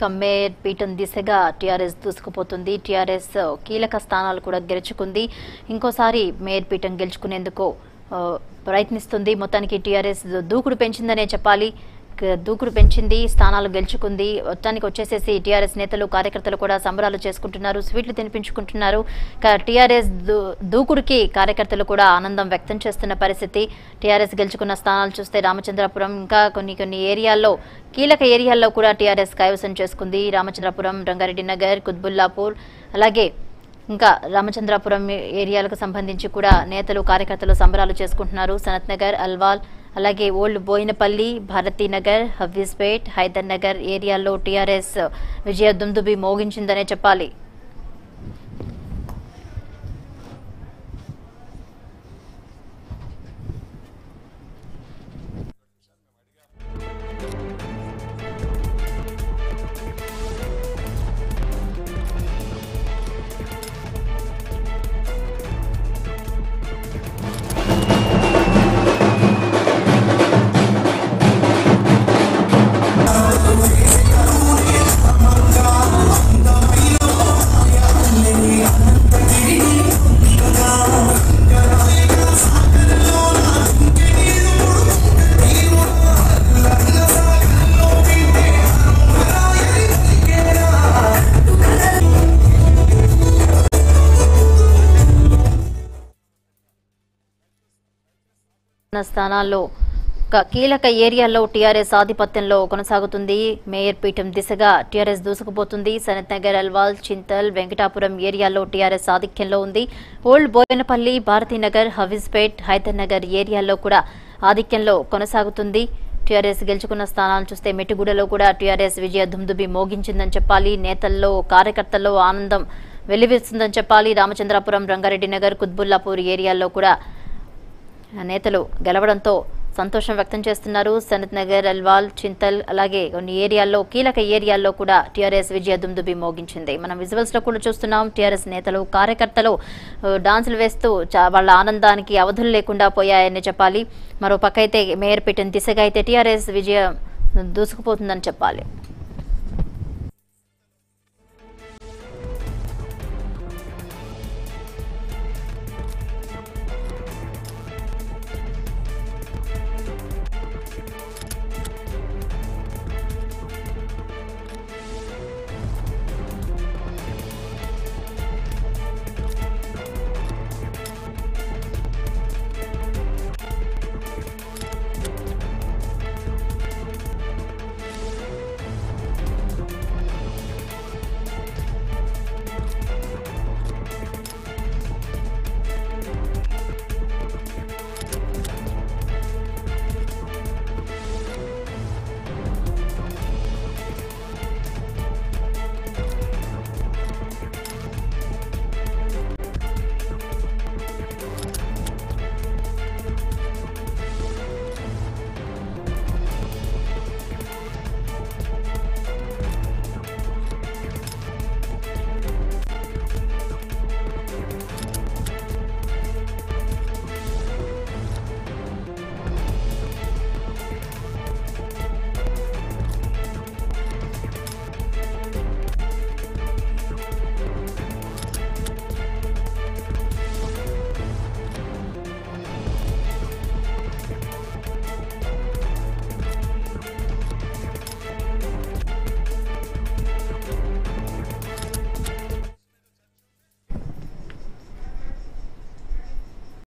కమ్మేర్ పీఠం దిశగా TRS దూసుకుపోతుంది TRS కీలక స్థానాలు కూడా గెలుచుకుంది ఇంకోసారి మేయర్ పీఠం గెలుచుకునేందుకు ఆ, ప్రయత్నిస్తుంది మొత్తానికి టీఆర్ఎస్ దూకుడు పెంచిందనే చెప్పాలి క- దూకుడు పెంచింది స్థానాలు గెలుచుకుంది మొత్తానికి వచ్చేసేసి టీఆర్ఎస్ నేతలు కార్యకర్తలు కూడా సంబరాలు చేసుకుంటున్నారు స్వీట్లు తినిపించుకుంటున్నారు టీఆర్ఎస్ దూకుడికి కార్యకర్తలు కూడా ఆనందం వ్యక్తం చేస్తున్న పరిస్థితి టీఆర్ఎస్ గెలుచుకున్న స్థానాలు చూస్తే రామచంద్రపురం ఇంకా కొన్ని కొన్ని ఏరియాల్లో కీలక ఏరియాల్లో కూడా టీఆర్ఎస్ కైవసం చేసుకుంది రామచంద్రపురం రంగారెడ్డి నగర్ కుత్బుల్లాపూర్ అలాగే ఇంకా రామచంద్రాపురం ఏరియాలకు సంబంధించి కూడా నేతలు కార్యకర్తలు సంబరాలు చేసుకుంటున్నారు సనత్ నగర్ అల్వాల్ అలాగే ఓల్డ్ బోయినపల్లి భారతీ నగర్ హఫీజ్పేట్ హైదర్ నగర్ ఏరియాల్లో టీఆర్ఎస్ విజయ దుందుబి మోగించిందనే చెప్పాలి ఉన్న స్థానాల్లో ఒక కీలక ఏరియాల్లో టీఆర్ఎస్ ఆధిపత్యంలో కొనసాగుతుంది మేయర్ పీఠం దిశగా టీఆర్ఎస్ దూసుకుపోతుంది సనత్ నగర్ అల్వాల్ చింతల్ వెంకటాపురం ఏరియాల్లో టీఆర్ఎస్ ఆధిక్యంలో ఉంది ఓల్డ్ బోయనపల్లి భారతీనగర్ హవీజ్పేట్ హైదర్ నగర్ ఏరియాల్లో కూడా ఆధిక్యంలో కొనసాగుతుంది టీఆర్ఎస్ గెలుచుకున్న స్థానాలు చూస్తే మెట్టుగూడలో కూడా టీఆర్ఎస్ విజయ దుమ్దుబి మోగించిందని చెప్పాలి నేతల్లో కార్యకర్తల్లో ఆనందం వెల్లివిస్తుందని చెప్పాలి రామచంద్రాపురం రంగారెడ్డి నగర్ కుత్బుల్లాపూర్ ఏరియాల్లో కూడా నేతలు గెలవడంతో సంతోషం వ్యక్తం చేస్తున్నారు సనత్ నగర్ అల్వాల్ చింతల్ అలాగే కొన్ని ఏరియాల్లో కీలక ఏరియాల్లో కూడా టీఆర్ఎస్ విజయ దుమ్దుబి మోగించింది మనం విజువల్స్ లో కూడా చూస్తున్నాం టీఆర్ఎస్ నేతలు కార్యకర్తలు ఆ, డాన్సులు వేస్తూ చా- వాళ్ళ ఆనందానికి అవధులు లేకుండా పోయాయని చెప్పాలి మరో పక్క అయితే మేయర్ పీఠం దిశగా అయితే టీఆర్ఎస్ విజయం దూసుకుపోతుందని చెప్పాలి